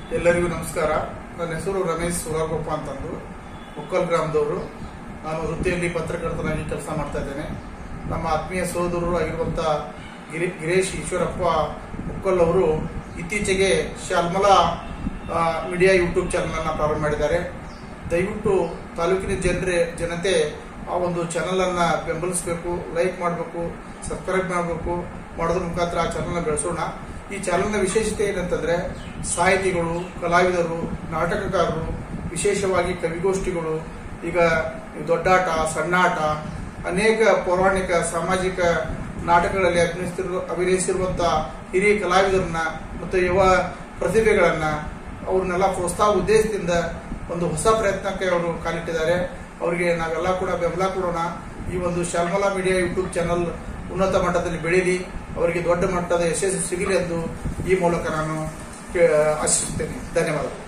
ಎಲ್ಲರಿಗೂ ನಮಸ್ಕಾರ ನನ್ನ ಹೆಸರು ರಮೇಶ್ ಸುರಗೋಪ ಅಂತಂದು ಉಕ್ಕಲ್ ಗ್ರಾಮದವರು ನಾನು ವೃತ್ತಿಯಲ್ಲಿ ಪತ್ರಕರ್ತನಾಗಿ ಕೆಲಸ ಮಾಡ್ತಾ ಇದ್ದೇನೆ ನಮ್ಮ ಆತ್ಮೀಯ ಸಹೋದರರು ಆಗಿರುವಂಥ ಗಿರಿ ಗಿರೀಶ್ ಈಶ್ವರಪ್ಪ ಉಕ್ಕಲ್ ಅವರು ಇತ್ತೀಚೆಗೆ ಶಾಲ್ಮಲಾ ಆ, ಮೀಡಿಯಾ ಯೂಟ್ಯೂಬ್ ಚಾನಲ್ ಅನ್ನ ಪ್ರಾರಂಭ ಮಾಡಿದ್ದಾರೆ ದಯವಿಟ್ಟು ತಾಲೂಕಿನ ಜನರೇ ಜನತೆ ಆ ಒಂದು ಚಾನಲ್ ಅನ್ನ ಬೆಂಬಲಿಸಬೇಕು ಲೈಕ್ ಮಾಡಬೇಕು ಸಬ್ಸ್ಕ್ರೈಬ್ ಮಾಡಬೇಕು ಮಾಡೋದ್ರ ಮುಖಾಂತರ ಆ ಚಾನಲ್ನ ಬೆಳೆಸೋಣ ಈ ಚಾನಲ್ನ ವಿಶೇಷತೆ ಏನಂತಂದ್ರೆ ಸಾಹಿತಿಗಳು ಕಲಾವಿದರು ನಾಟಕಕಾರರು ವಿಶೇಷವಾಗಿ ಕವಿಗೋಷ್ಠಿಗಳು ಈಗ ದೊಡ್ಡಾಟ ಸಣ್ಣಾಟ ಅನೇಕ ಪೌರಾಣಿಕ ಸಾಮಾಜಿಕ ನಾಟಕಗಳಲ್ಲಿ ಅಭಿನಯಿಸಿರುವ ಅಭಿನಯಿಸಿರುವಂತಹ ಹಿರಿಯ ಕಲಾವಿದರನ್ನ ಮತ್ತು ಯುವ ಪ್ರತಿಭೆಗಳನ್ನ ಅವ್ರನ್ನೆಲ್ಲ ಪ್ರೋತ್ಸಾಹ ಉದ್ದೇಶದಿಂದ ಒಂದು ಹೊಸ ಪ್ರಯತ್ನಕ್ಕೆ ಅವರು ಕಾಲಿಟ್ಟಿದ್ದಾರೆ ಅವರಿಗೆ ನಾವೆಲ್ಲ ಕೂಡ ಬೆಂಬಲ ಕೊಡೋಣ ಈ ಒಂದು ಶಾಲ್ಮಲಾ ಮೀಡಿಯಾ ಯೂಟ್ಯೂಬ್ ಚಾನಲ್ ಉನ್ನತ ಮಟ್ಟದಲ್ಲಿ ಬೆಳೀಲಿ ಅವರಿಗೆ ದೊಡ್ಡ ಮಟ್ಟದ ಯಶಸ್ಸು ಸಿಗಲಿ ಎಂದು ಈ ಮೂಲಕ ನಾನು ಕೇ- ಆಶಿಸುತ್ತೇನೆ ಧನ್ಯವಾದಗಳು